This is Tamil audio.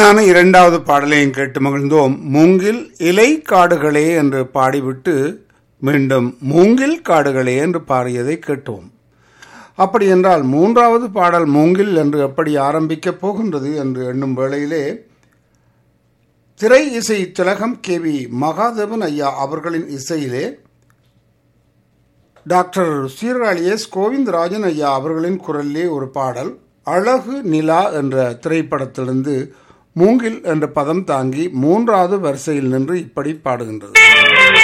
இனிமையான இரண்டாவது பாடலையும் கேட்டு மகிழ்ந்தோம் மூங்கில் இலை காடுகளே என்று பாடிவிட்டு மீண்டும் மூங்கில் காடுகளே என்று பாடியதை கேட்டோம் அப்படி என்றால் மூன்றாவது பாடல் மூங்கில் என்று எப்படி ஆரம்பிக்கப் போகின்றது என்று எண்ணும் வேளையிலே திரை இசை திலகம் கே வி மகாதேவன் ஐயா அவர்களின் இசையிலே டாக்டர் சீர்காழி எஸ் கோவிந்தராஜன் ஐயா அவர்களின் குரலிலே ஒரு பாடல் அழகு நிலா என்ற திரைப்படத்திலிருந்து மூங்கில் என்ற பதம் தாங்கி மூன்றாவது வரிசையில் நின்று இப்படி பாடுகின்றது